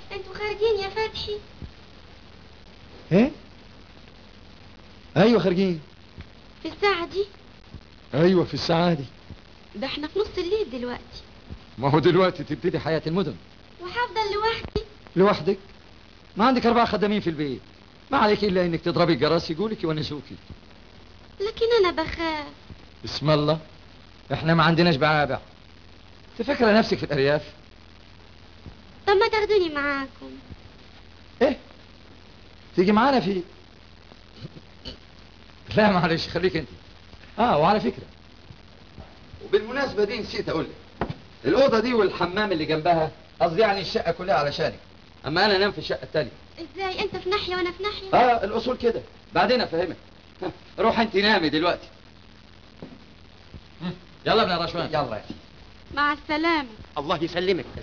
انتوا خارجين يا فتحي ايه ايوه خارجين في الساعة دي ايوه في الساعه دي ده احنا في نص الليل دلوقتي ما هو دلوقتي تبتدي حياه المدن وهفضل لوحدي لوحدك ما عندك اربع خدامين في البيت ما عليك الا انك تضربي الجرس يقولك يونسوكي لكن انا بخاف اسم الله احنا ما عندناش بعابع تفكر نفسك في الارياف طب ما تاخدوني معاكم ايه تيجي معانا في لا معلش خليك انت اه وعلى فكره وبالمناسبه دي نسيت اقول لك الاوضه دي والحمام اللي جنبها قصدي يعني الشقه كلها علشانك اما انا انام في الشقه التانيه ازاي انت في ناحية وانا في ناحية اه الاصول كده بعدين افهمك ها، روح انت نامي دلوقتي يلا ابن رشوان يلا يا سيدي مع السلامة الله يسلمك